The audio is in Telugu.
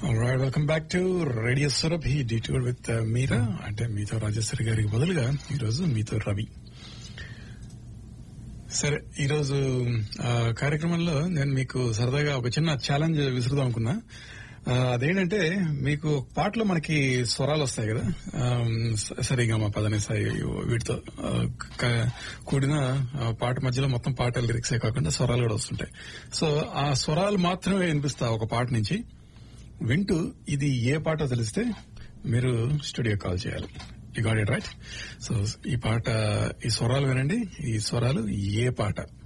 right welcome back to radio Surabhi detour with Meera అంటే మీతో రాజేశ్వరి గారికి బదులుగా ఈరోజు మీతో రవి సరే ఈరోజు ఆ, కార్యక్రమంలో నేను మీకు సరదాగా ఒక చిన్న ఛాలెంజ్ విసురుదాం అనుకున్నా ఆ, అదేంటంటే మీకు పాటలో మనకి స్వరాలు వస్తాయి కదా ఆమ్, స- సరిగా మా పదని సాయి వీటితో ఆ, క- కూడిన ఆ, పాట మధ్యలో మొత్తం పాట లిరిక్సే కాకుండా స్వరాలు కూడా వస్తుంటాయి సో ఆ స్వరాలు మాత్రమే వినిపిస్తా ఒక పాట నుంచి వింటూ ఇది ఏ పాటో తెలిస్తే మీరు స్టూడియో కాల్ చేయాలి you got it right so ఈ పాట ఈ స్వరాలు వినండి ఈ స్వరాలు ఏ పాట